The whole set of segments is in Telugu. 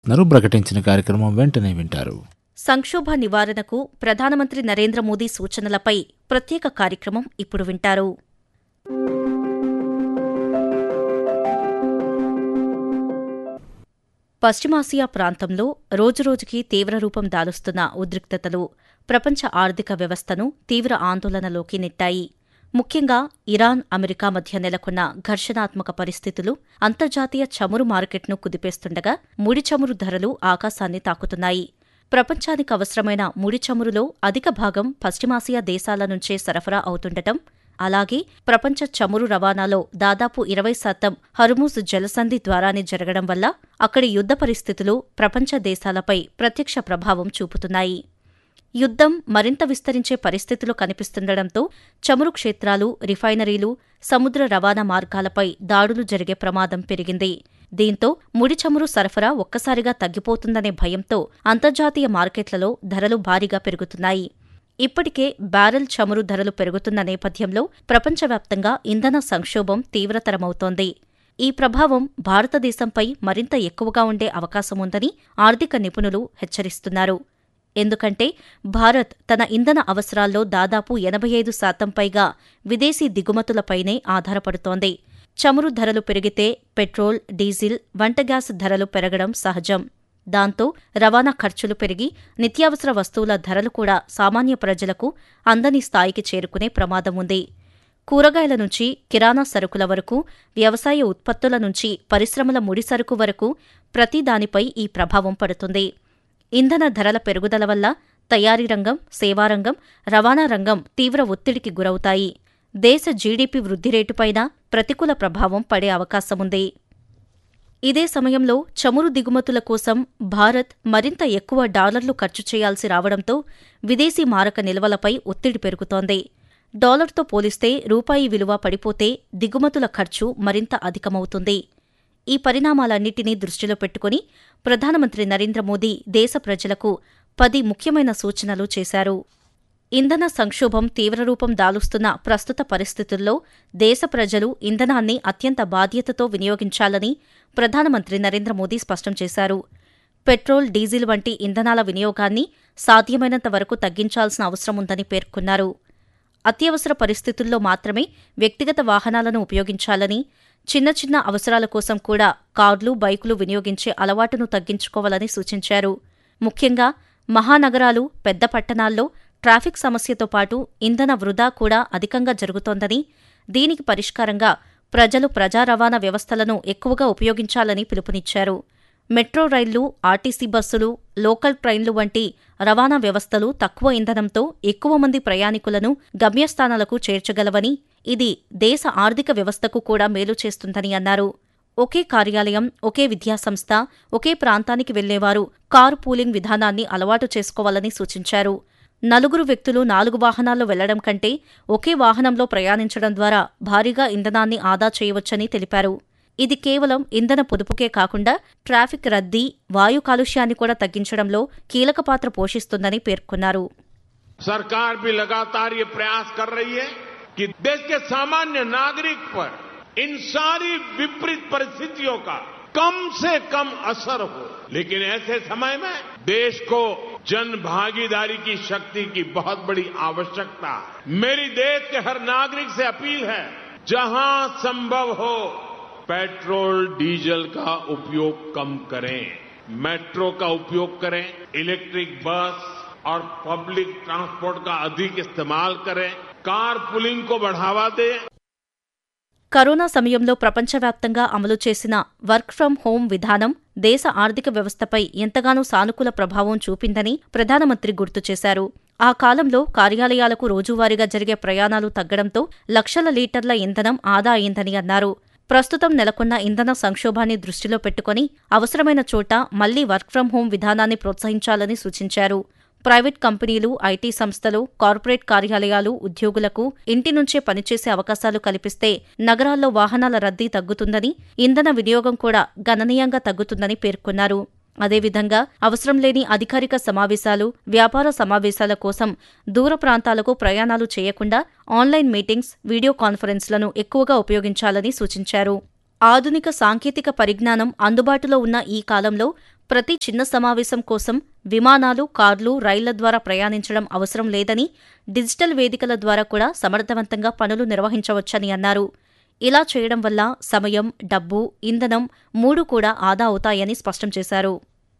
నరు ప్రకటించిన కార్యక్రమం వెంటనే వింటారు సంక్షోభ నివారణకు ప్రధానమంత్రి నరేంద్ర మోదీ సూచనలపై ప్రత్యేక కార్యక్రమం ఇప్పుడు వింటారు పశ్చిమాసియా ప్రాంతంలో రోజురోజుకి తీవ్ర రూపం దాలుస్తున్న ఉద్రిక్తతలు ప్రపంచ ఆర్థిక వ్యవస్థను తీవ్ర ఆందోళనలోకి నెట్టాయి ముఖ్యంగా ఇరాన్ అమెరికా మధ్య నెలకొన్న ఘర్షణాత్మక పరిస్థితులు అంతర్జాతీయ చమురు మార్కెట్ను కుదిపేస్తుండగా ముడి చమురు ధరలు ఆకాశాన్ని తాకుతున్నాయి ప్రపంచానికి అవసరమైన ముడి చమురులో అధిక భాగం పశ్చిమాసియా దేశాల నుంచే సరఫరా అవుతుండటం అలాగే ప్రపంచ చమురు రవాణాలో దాదాపు ఇరవై శాతం హర్మూజ్ జలసంధి ద్వారానే జరగడం వల్ల అక్కడి యుద్ధ పరిస్థితులు ప్రపంచ దేశాలపై ప్రత్యక్ష ప్రభావం చూపుతున్నాయి యుద్ధం మరింత విస్తరించే పరిస్థితులు కనిపిస్తుండటంతో చమురు క్షేత్రాలు రిఫైనరీలు సముద్ర రవాణా మార్గాలపై దాడులు జరిగే ప్రమాదం పెరిగింది దీంతో ముడి చమురు సరఫరా ఒక్కసారిగా తగ్గిపోతుందనే భయంతో అంతర్జాతీయ మార్కెట్లలో ధరలు భారీగా పెరుగుతున్నాయి ఇప్పటికే బ్యారెల్ చమురు ధరలు పెరుగుతున్న నేపథ్యంలో ప్రపంచవ్యాప్తంగా ఇంధన సంక్షోభం తీవ్రతరమవుతోంది ఈ ప్రభావం భారతదేశంపై మరింత ఎక్కువగా ఉండే అవకాశముందని ఆర్థిక నిపుణులు హెచ్చరిస్తున్నారు ఎందుకంటే భారత్ తన ఇంధన అవసరాల్లో దాదాపు ఎనభై ఐదు శాతం పైగా విదేశీ దిగుమతులపైనే ఆధారపడుతోంది చమురు ధరలు పెరిగితే పెట్రోల్ డీజిల్ వంట గ్యాస్ ధరలు పెరగడం సహజం దాంతో రవాణా ఖర్చులు పెరిగి నిత్యావసర వస్తువుల ధరలు కూడా సామాన్య ప్రజలకు అందని స్థాయికి చేరుకునే ప్రమాదం ఉంది కూరగాయల నుంచి కిరాణా సరుకుల వరకు వ్యవసాయ ఉత్పత్తుల నుంచి పరిశ్రమల ముడి సరుకు వరకు ప్రతి దానిపై ఈ ప్రభావం పడుతుంది ఇంధన ధరల పెరుగుదల వల్ల తయారీ రంగం సేవారంగం రవాణా రంగం తీవ్ర ఒత్తిడికి గురవుతాయి దేశ జీడీపీ వృద్ధి రేటుపైన ప్రతికూల ప్రభావం పడే అవకాశముంది ఇదే సమయంలో చమురు దిగుమతుల కోసం భారత్ మరింత ఎక్కువ డాలర్లు ఖర్చు చేయాల్సి రావడంతో విదేశీ మారక నిల్వలపై ఒత్తిడి పెరుగుతోంది డాలర్తో పోలిస్తే రూపాయి విలువ పడిపోతే దిగుమతుల ఖర్చు మరింత అధికమవుతుంది ఈ పరిణామాలన్నింటినీ దృష్టిలో పెట్టుకుని ప్రధానమంత్రి నరేంద్ర మోదీ దేశ ప్రజలకు పది ముఖ్యమైన సూచనలు చేశారు ఇంధన సంక్షోభం తీవ్రరూపం దాలుస్తున్న ప్రస్తుత పరిస్థితుల్లో దేశ ప్రజలు ఇంధనాన్ని అత్యంత బాధ్యతతో వినియోగించాలని ప్రధానమంత్రి నరేంద్ర మోదీ స్పష్టం చేశారు పెట్రోల్ డీజిల్ వంటి ఇంధనాల వినియోగాన్ని సాధ్యమైనంత వరకు తగ్గించాల్సిన అవసరముందని పేర్కొన్నారు అత్యవసర పరిస్థితుల్లో మాత్రమే వ్యక్తిగత వాహనాలను ఉపయోగించాలని చిన్న చిన్న అవసరాల కోసం కూడా కార్లు బైకులు వినియోగించే అలవాటును తగ్గించుకోవాలని సూచించారు ముఖ్యంగా మహానగరాలు పెద్ద పట్టణాల్లో ట్రాఫిక్ సమస్యతో పాటు ఇంధన వృధా కూడా అధికంగా జరుగుతోందని దీనికి పరిష్కారంగా ప్రజలు ప్రజా రవాణా వ్యవస్థలను ఎక్కువగా ఉపయోగించాలని పిలుపునిచ్చారు మెట్రో రైళ్లు ఆర్టీసీ బస్సులు లోకల్ ట్రైన్లు వంటి రవాణా వ్యవస్థలు తక్కువ ఇంధనంతో ఎక్కువ మంది ప్రయాణికులను గమ్యస్థానాలకు చేర్చగలవని ఇది దేశ ఆర్థిక వ్యవస్థకు కూడా మేలు చేస్తుందని అన్నారు ఒకే కార్యాలయం ఒకే విద్యాసంస్థ ఒకే ప్రాంతానికి వెళ్లేవారు కారు పూలింగ్ విధానాన్ని అలవాటు చేసుకోవాలని సూచించారు నలుగురు వ్యక్తులు నాలుగు వాహనాల్లో వెళ్లడం కంటే ఒకే వాహనంలో ప్రయాణించడం ద్వారా భారీగా ఇంధనాన్ని ఆదా చేయవచ్చని తెలిపారు ఇది కేవలం ఇంధన పొదుపుకే కాకుండా ట్రాఫిక్ రద్దీ వాయు కాలుష్యాన్ని కూడా తగ్గించడంలో కీలక పాత్ర పోషిస్తుందని పేర్కొన్నారు सरकार भी लगातार ये प्रयास कर रही है कि देश के सामान्य नागरिक पर इन सारी विपरीत परिस्थितियों का कम से कम असर हो लेकिन ऐसे समय में देश को जन भागीदारी की शक्ति की बहुत बड़ी आवश्यकता है मेरी देश के हर नागरिक से अपील है जहां संभव हो पेट्रोल डीजल का उपयोग कम करें मेट्रो का उपयोग करें इलेक्ट्रिक बस और पब्लिक ट्रांसपोर्ट का अधिक इस्तेमाल करें कार पुलिंग को बढ़ावा दें కరోనా సమయంలో ప్రపంచవ్యాప్తంగా అమలు చేసిన వర్క్ ఫ్రం హోం విధానం దేశ ఆర్థిక వ్యవస్థపై ఎంతగానో సానుకూల ప్రభావం చూపిందని ప్రధానమంత్రి గుర్తు చేశారు ఆ కాలంలో కార్యాలయాలకు రోజువారీగా జరిగే ప్రయాణాలు తగ్గడంతో లక్షల లీటర్ల ఇంధనం ఆదా అయిందని అన్నారు ప్రస్తుతం నెలకొన్న ఇంధన సంక్షోభాన్ని దృష్టిలో పెట్టుకుని అవసరమైన చోట మళ్లీ వర్క్ ఫ్రం హోం విధానాన్ని ప్రోత్సహించాలని సూచించారు ప్రైవేట్ కంపెనీలు ఐటీ సంస్థలు కార్పొరేట్ కార్యాలయాలు ఉద్యోగులకు ఇంటి నుంచే పనిచేసే అవకాశాలు కల్పిస్తే నగరాల్లో వాహనాల రద్దీ తగ్గుతుందని ఇంధన వినియోగం కూడా గణనీయంగా తగ్గుతుందని పేర్కొన్నారు అదేవిధంగా అవసరం లేని అధికారిక సమావేశాలు వ్యాపార సమావేశాల కోసం దూర ప్రాంతాలకు ప్రయాణాలు చేయకుండా ఆన్లైన్ మీటింగ్స్ వీడియో కాన్ఫరెన్స్లను ఎక్కువగా ఉపయోగించాలని సూచించారు ఆధునిక సాంకేతిక పరిజ్ఞానం అందుబాటులో ఉన్న ఈ కాలంలో ప్రతి చిన్న సమావేశం కోసం విమానాలు కార్లు రైళ్ల ద్వారా ప్రయాణించడం అవసరం లేదని డిజిటల్ వేదికల ద్వారా కూడా సమర్థవంతంగా పనులు నిర్వహించవచ్చని అన్నారు ఇలా చేయడం వల్ల సమయం డబ్బు ఇంధనం మూడు కూడా ఆదా అవుతాయని స్పష్టం చేశారు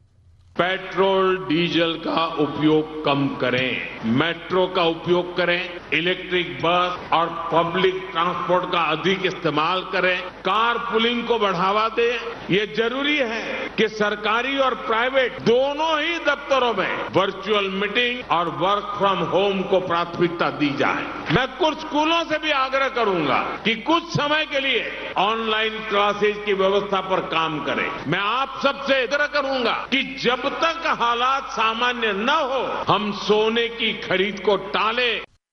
पेट्रोल डीजल का उपयोग कम करें मेट्रो का उपयोग करें इलेक्ट्रिक बस और पब्लिक ट्रांसपोर्ट का अधिक इस्तेमाल करें कार पुलिंग को बढ़ावा दें ये जरूरी है कि सरकारी और प्राइवेट दोनों ही दफ्तरों में वर्चुअल मीटिंग और वर्क फ्रॉम होम को प्राथमिकता दी जाए मैं कुछ स्कूलों से भी आग्रह करूंगा कि कुछ समय के लिए ऑनलाइन क्लासेज की व्यवस्था पर काम करें मैं आप सबसे आग्रह करूंगा कि जब तक हालात सामान्य न हो हम सोने की खरीद को टालें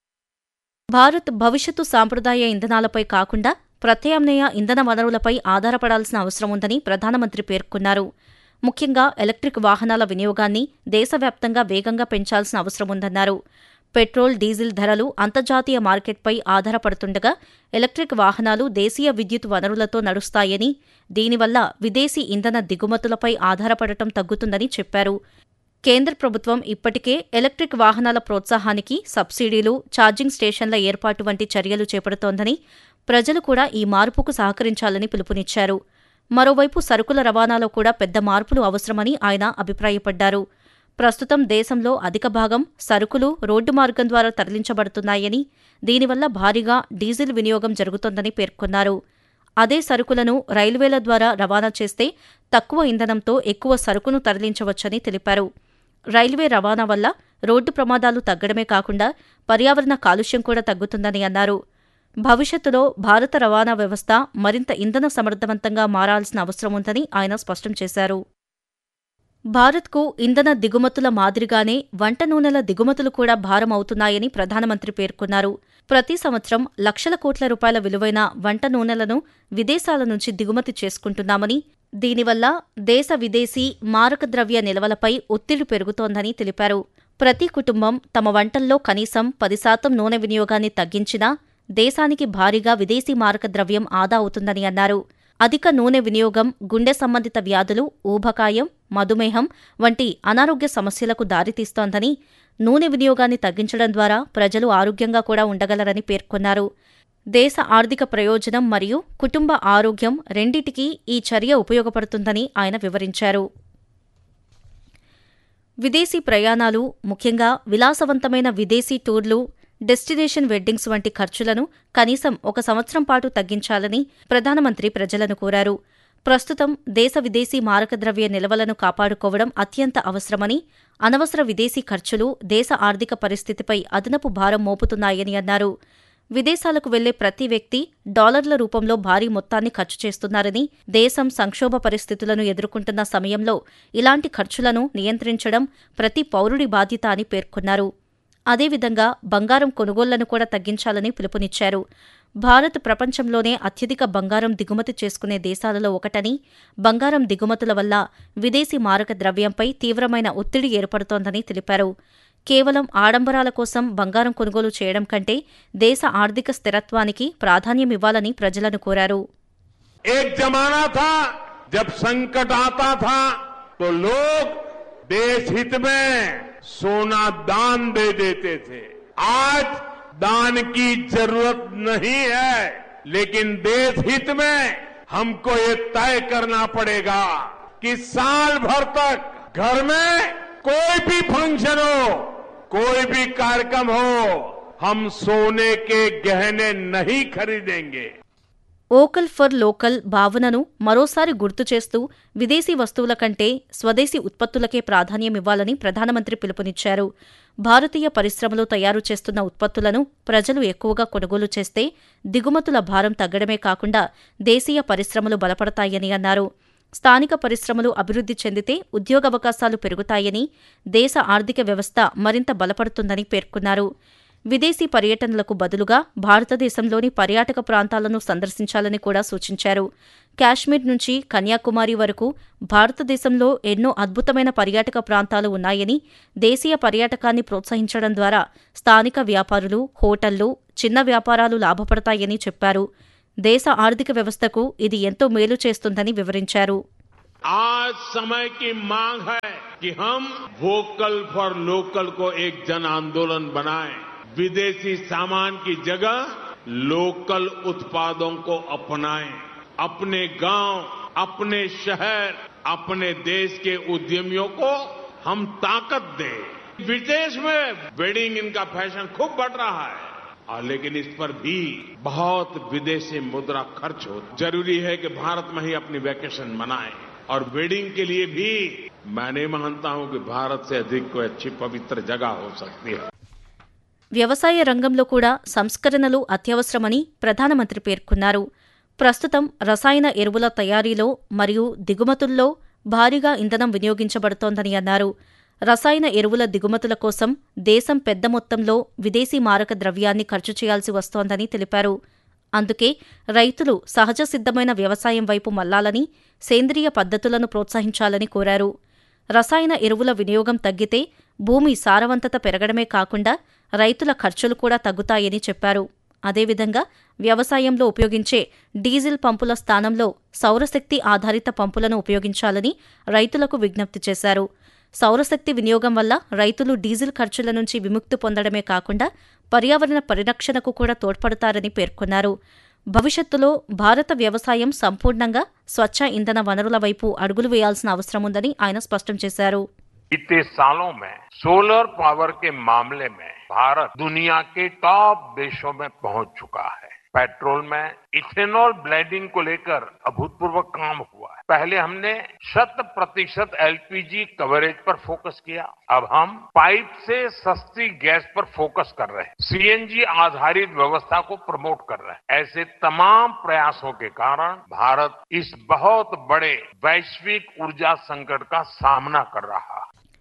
భారత్ భవిష్యత్తు సాంప్రదాయ ఇంధనాలపై కాకుండా ప్రత్యామ్నాయ ఇంధన వనరులపై ఆధారపడాల్సిన అవసరం ఉందని ప్రధానమంత్రి పేర్కొన్నారు ముఖ్యంగా ఎలక్ట్రిక్ వాహనాల వినియోగాన్ని దేశవ్యాప్తంగా వేగంగా పెంచాల్సిన అవసరం ఉందన్నారు పెట్రోల్ డీజిల్ ధరలు అంతర్జాతీయ మార్కెట్పై ఆధారపడుతుండగా ఎలక్ట్రిక్ వాహనాలు దేశీయ విద్యుత్ వనరులతో నడుస్తాయని దీనివల్ల విదేశీ ఇంధన దిగుమతులపై ఆధారపడటం తగ్గుతుందని చెప్పారు కేంద్ర ప్రభుత్వం ఇప్పటికే ఎలక్ట్రిక్ వాహనాల ప్రోత్సాహానికి సబ్సిడీలు ఛార్జింగ్ స్టేషన్ల ఏర్పాటు వంటి చర్యలు చేపడుతోందని ప్రజలు కూడా ఈ మార్పుకు సహకరించాలని పిలుపునిచ్చారు మరోవైపు సరుకుల రవాణాలో కూడా పెద్ద మార్పులు అవసరమని ఆయన అభిప్రాయపడ్డారు ప్రస్తుతం దేశంలో అధిక భాగం సరుకులు రోడ్డు మార్గం ద్వారా తరలించబడుతున్నాయని దీనివల్ల భారీగా డీజిల్ వినియోగం జరుగుతోందని పేర్కొన్నారు అదే సరుకులను రైల్వేల ద్వారా రవాణా చేస్తే తక్కువ ఇంధనంతో ఎక్కువ సరుకును తరలించవచ్చని తెలిపారు రైల్వే రవాణా వల్ల రోడ్డు ప్రమాదాలు తగ్గడమే కాకుండా పర్యావరణ కాలుష్యం కూడా తగ్గుతుందని అన్నారు భవిష్యత్తులో భారత రవాణా వ్యవస్థ మరింత ఇంధన సమర్థవంతంగా మారాల్సిన అవసరం ఉందని ఆయన స్పష్టం చేశారు భారత్కు ఇంధన దిగుమతుల మాదిరిగానే వంట నూనెల దిగుమతులు కూడా భారం అవుతున్నాయని ప్రధానమంత్రి పేర్కొన్నారు ప్రతి సంవత్సరం లక్షల కోట్ల రూపాయల విలువైన వంట నూనెలను విదేశాల నుంచి దిగుమతి చేసుకుంటున్నామని దీనివల్ల దేశ విదేశీ మారక ద్రవ్య నిల్వలపై ఒత్తిడి పెరుగుతోందని తెలిపారు ప్రతి కుటుంబం తమ వంటల్లో కనీసం పది శాతం నూనె వినియోగాన్ని తగ్గించినా దేశానికి భారీగా విదేశీ మారక ద్రవ్యం ఆదా అవుతుందని అన్నారు అధిక నూనె వినియోగం గుండె సంబంధిత వ్యాధులు ఊబకాయం మధుమేహం వంటి అనారోగ్య సమస్యలకు దారితీస్తోందని నూనె వినియోగాన్ని తగ్గించడం ద్వారా ప్రజలు ఆరోగ్యంగా కూడా ఉండగలరని పేర్కొన్నారు దేశ ఆర్థిక ప్రయోజనం మరియు కుటుంబ ఆరోగ్యం రెండిటికీ ఈ చర్య ఉపయోగపడుతుందని ఆయన వివరించారు విదేశీ ప్రయాణాలు ముఖ్యంగా విలాసవంతమైన విదేశీ టూర్లు డెస్టినేషన్ వెడ్డింగ్స్ వంటి ఖర్చులను కనీసం ఒక సంవత్సరం పాటు తగ్గించాలని ప్రధానమంత్రి ప్రజలను కోరారు ప్రస్తుతం దేశ విదేశీ మారకద్రవ్య నిల్వలను కాపాడుకోవడం అత్యంత అవసరమని అనవసర విదేశీ ఖర్చులు దేశ ఆర్థిక పరిస్థితిపై అదనపు భారం మోపుతున్నాయని అన్నారు విదేశాలకు వెళ్లే ప్రతి వ్యక్తి డాలర్ల రూపంలో భారీ మొత్తాన్ని ఖర్చు చేస్తున్నారని దేశం సంక్షోభ పరిస్థితులను ఎదుర్కొంటున్న సమయంలో ఇలాంటి ఖర్చులను నియంత్రించడం ప్రతి పౌరుడి బాధ్యత అని పేర్కొన్నారు అదేవిధంగా బంగారం కొనుగోళ్లను కూడా తగ్గించాలని పిలుపునిచ్చారు భారత్ ప్రపంచంలోనే అత్యధిక బంగారం దిగుమతి చేసుకునే దేశాలలో ఒకటని బంగారం దిగుమతుల వల్ల విదేశీ మారక ద్రవ్యంపై తీవ్రమైన ఒత్తిడి ఏర్పడుతోందని తెలిపారు కేవలం ఆడంబరాల కోసం బంగారం కొనుగోలు చేయడం కంటే దేశ ఆర్థిక స్థిరత్వానికి ప్రాధాన్యమివ్వాలని ప్రజలను కోరారు एक जमाना था जब संकट आता था तो लोग देश हित में सोना दान दे देते थे आज दान की जरूरत नहीं है लेकिन देश हित में हमको ये तय करना पड़ेगा कि साल भर तक घर में कोई भी फंक्शन हो कोई भी कार्यक्रम हो हम सोने के गहने नहीं खरीदेंगे ఓకల్ ఫర్ లోకల్ భావనను మరోసారి గుర్తు చేస్తూ విదేశీ వస్తువుల కంటే స్వదేశీ ఉత్పత్తులకే ప్రాధాన్యమివ్వాలని ప్రధానమంత్రి పిలుపునిచ్చారు భారతీయ పరిశ్రమలు తయారు చేస్తున్న ఉత్పత్తులను ప్రజలు ఎక్కువగా కొనుగోలు చేస్తే దిగుమతుల భారం తగ్గడమే కాకుండా దేశీయ పరిశ్రమలు బలపడతాయని అన్నారు స్థానిక పరిశ్రమలు అభివృద్ధి చెందితే ఉద్యోగావకాశాలు పెరుగుతాయని దేశ ఆర్థిక వ్యవస్థ మరింత బలపడుతుందని పేర్కొన్నారు విదేశీ పర్యటనలకు బదులుగా భారతదేశంలోని పర్యాటక ప్రాంతాలను సందర్శించాలని కూడా సూచించారు కాశ్మీర్ నుంచి కన్యాకుమారి వరకు భారతదేశంలో ఎన్నో అద్భుతమైన పర్యాటక ప్రాంతాలు ఉన్నాయని దేశీయ పర్యాటకాన్ని ప్రోత్సహించడం ద్వారా స్థానిక వ్యాపారులు హోటళ్లు చిన్న వ్యాపారాలు లాభపడతాయని చెప్పారు దేశ ఆర్థిక వ్యవస్థకు ఇది ఎంతో మేలు చేస్తుందని వివరించారు आज समय की मांग है कि हम वोकल फॉर लोकल को एक जन आंदोलन बनाएं विदेशी सामान की जगह लोकल उत्पादों को अपनाएं अपने गांव अपने शहर अपने देश के उद्यमियों को हम ताकत दें विदेश में वेडिंग इनका फैशन खूब बढ़ रहा है और लेकिन इस पर भी बहुत विदेशी मुद्रा खर्च हो जरूरी है कि भारत में ही अपनी वैकेशन मनाएं और वेडिंग के लिए भी मैं नहीं मानता हूं कि भारत से अधिक कोई अच्छी पवित्र जगह हो सकती है వ్యవసాయ రంగంలో కూడా సంస్కరణలు అత్యవసరమని ప్రధానమంత్రి పేర్కొన్నారు ప్రస్తుతం రసాయన ఎరువుల తయారీలో మరియు దిగుమతుల్లో భారీగా ఇంధనం వినియోగించబడుతోందని అన్నారు రసాయన ఎరువుల దిగుమతుల కోసం దేశం పెద్ద మొత్తంలో విదేశీ మారక ద్రవ్యాన్ని ఖర్చు చేయాల్సి వస్తోందని తెలిపారు అందుకే రైతులు సహజ సిద్ధమైన వ్యవసాయం వైపు మళ్లాలని సేంద్రియ పద్ధతులను ప్రోత్సహించాలని కోరారు రసాయన ఎరువుల వినియోగం తగ్గితే భూమి సారవంతత పెరగడమే కాకుండా రైతుల ఖర్చులు కూడా తగ్గుతాయని చెప్పారు అదేవిధంగా వ్యవసాయంలో ఉపయోగించే డీజిల్ పంపుల స్థానంలో సౌరశక్తి ఆధారిత పంపులను ఉపయోగించాలని రైతులకు విజ్ఞప్తి చేశారు సౌరశక్తి వినియోగం వల్ల రైతులు డీజిల్ ఖర్చుల నుంచి విముక్తి పొందడమే కాకుండా పర్యావరణ పరిరక్షణకు కూడా తోడ్పడతారని పేర్కొన్నారు భవిష్యత్తులో భారత వ్యవసాయం సంపూర్ణంగా స్వచ్ఛ ఇంధన వనరుల వైపు అడుగులు వేయాల్సిన అవసరముందని ఆయన స్పష్టం చేశారు इतने सालों में सोलर पावर के मामले में भारत दुनिया के टॉप देशों में पहुंच चुका है पेट्रोल में इथेनॉल ब्लेंडिंग को लेकर अभूतपूर्व काम हुआ है पहले हमने शत प्रतिशत एलपीजी कवरेज पर फोकस किया अब हम पाइप से सस्ती गैस पर फोकस कर रहे हैं सीएनजी आधारित व्यवस्था को प्रमोट कर रहे हैं ऐसे तमाम प्रयासों के कारण भारत इस बहुत बड़े वैश्विक ऊर्जा संकट का सामना कर रहा है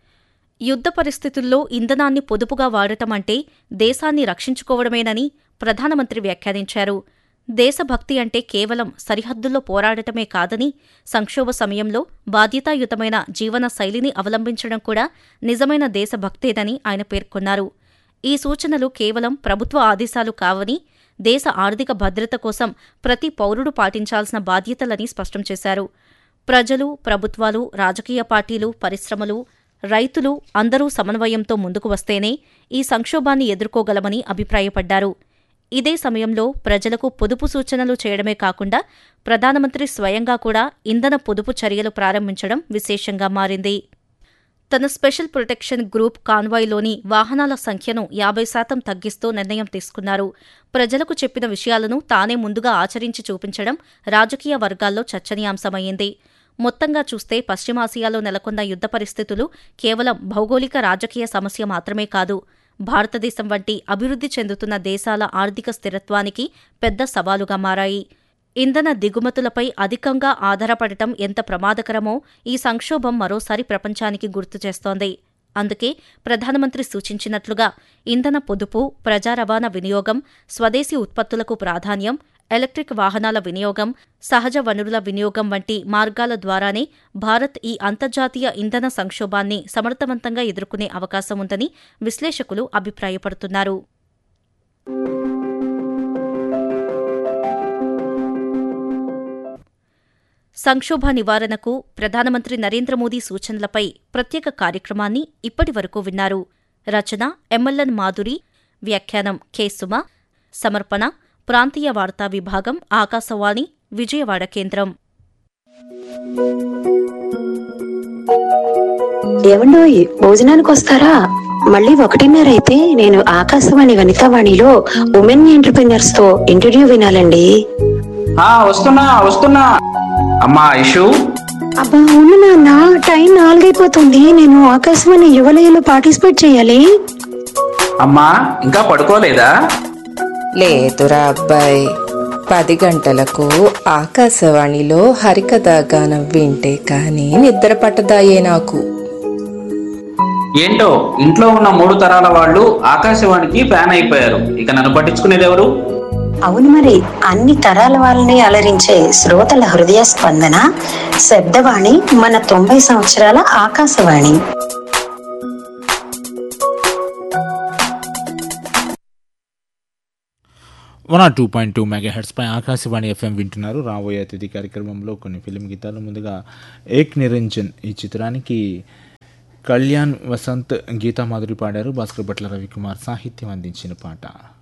యుద్ధ పరిస్థితుల్లో ఇంధనాన్ని పొదుపుగా వాడటం అంటే దేశాన్ని రక్షించుకోవడమేనని ప్రధానమంత్రి వ్యాఖ్యానించారు దేశభక్తి అంటే కేవలం సరిహద్దుల్లో పోరాడటమే కాదని సంక్షోభ సమయంలో బాధ్యతాయుతమైన జీవన శైలిని అవలంబించడం కూడా నిజమైన దేశభక్తేనని ఆయన పేర్కొన్నారు ఈ సూచనలు కేవలం ప్రభుత్వ ఆదేశాలు కావని దేశ ఆర్థిక భద్రత కోసం ప్రతి పౌరుడు పాటించాల్సిన బాధ్యతలని స్పష్టం చేశారు ప్రజలు ప్రభుత్వాలు రాజకీయ పార్టీలు పరిశ్రమలు రైతులు అందరూ సమన్వయంతో ముందుకు వస్తేనే ఈ సంక్షోభాన్ని ఎదుర్కోగలమని అభిప్రాయపడ్డారు ఇదే సమయంలో ప్రజలకు పొదుపు సూచనలు చేయడమే కాకుండా ప్రధానమంత్రి స్వయంగా కూడా ఇంధన పొదుపు చర్యలు ప్రారంభించడం విశేషంగా మారింది తన స్పెషల్ ప్రొటెక్షన్ గ్రూప్ కాన్వాయ్లోని వాహనాల సంఖ్యను యాభై శాతం తగ్గిస్తూ నిర్ణయం తీసుకున్నారు ప్రజలకు చెప్పిన విషయాలను తానే ముందుగా ఆచరించి చూపించడం రాజకీయ వర్గాల్లో చర్చనీయాంశమయ్యింది మొత్తంగా చూస్తే పశ్చిమాసియాలో నెలకొన్న యుద్ధ పరిస్థితులు కేవలం భౌగోళిక రాజకీయ సమస్య మాత్రమే కాదు భారతదేశం వంటి అభివృద్ధి చెందుతున్న దేశాల ఆర్థిక స్థిరత్వానికి పెద్ద సవాలుగా మారాయి ఇంధన దిగుమతులపై అధికంగా ఆధారపడటం ఎంత ప్రమాదకరమో ఈ సంక్షోభం మరోసారి ప్రపంచానికి గుర్తు చేస్తోంది అందుకే ప్రధానమంత్రి సూచించినట్లుగా ఇంధన పొదుపు ప్రజా రవాణా వినియోగం స్వదేశీ ఉత్పత్తులకు ప్రాధాన్యం ఎలక్ట్రిక్ వాహనాల వినియోగం సహజ వనరుల వినియోగం వంటి మార్గాల ద్వారానే భారత్ ఈ అంతర్జాతీయ ఇంధన సంక్షోభాన్ని సమర్థవంతంగా ఎదుర్కొనే అవకాశం ఉందని విశ్లేషకులు అభిప్రాయపడుతున్నారు సంక్షోభ నివారణకు ప్రధానమంత్రి నరేంద్ర మోదీ సూచనలపై ప్రత్యేక కార్యక్రమాన్ని ఇప్పటి వరకు విన్నారు రచన ఎమ్మెల్యన్ మాధురి వ్యాఖ్యానం కె సుమ సమర్పణ ప్రాంతీయ వార్తా విభాగం ఆకాశవాణి విజయవాడ కేంద్రం ఏమండోయ్ భోజనానికి వస్తారా మళ్ళీ ఒకటిన్నర అయితే నేను ఆకాశవాణి వనితావాణిలో ఉమెన్ ఎంటర్ప్రినర్స్ తో ఇంటర్వ్యూ వినాలండి ఆ వస్తున్నా వస్తున్నా అమ్మా ఇషు అబ్బా అవును నాన్న టైం నాలుగైపోతుంది నేను ఆకాశవాణి యువలయలో పార్టిసిపేట్ చేయాలి అమ్మా ఇంకా పడుకోలేదా లేదురా అబ్బాయి పది గంటలకు ఆకాశవాణిలో హరికథ గానం వింటే కానీ నిద్ర పట్టదాయే నాకు ఏంటో ఇంట్లో ఉన్న మూడు తరాల వాళ్ళు ఆకాశవాణికి ఫ్యాన్ అయిపోయారు ఇక నన్ను పట్టించుకునేది ఎవరు అవును మరి అన్ని తరాల వాళ్ళని అలరించే శ్రోతల హృదయ స్పందన శబ్దవాణి మన తొంభై సంవత్సరాల Akashvani one R two point two mega హెడ్స్పై ఆకాశవాణి ఎఫ్ఎం వింటున్నారు రాబోయే అతిథి కార్యక్రమంలో కొన్ని ఫిలిం గీతాలు ముందుగా ఏక్ నిరంజన్ ఈ చిత్రానికి కళ్యాణ్ వసంత్ గీతా మాధురి పాడారు భాస్కర్ భట్ల రవికుమార్ సాహిత్యం అందించిన పాట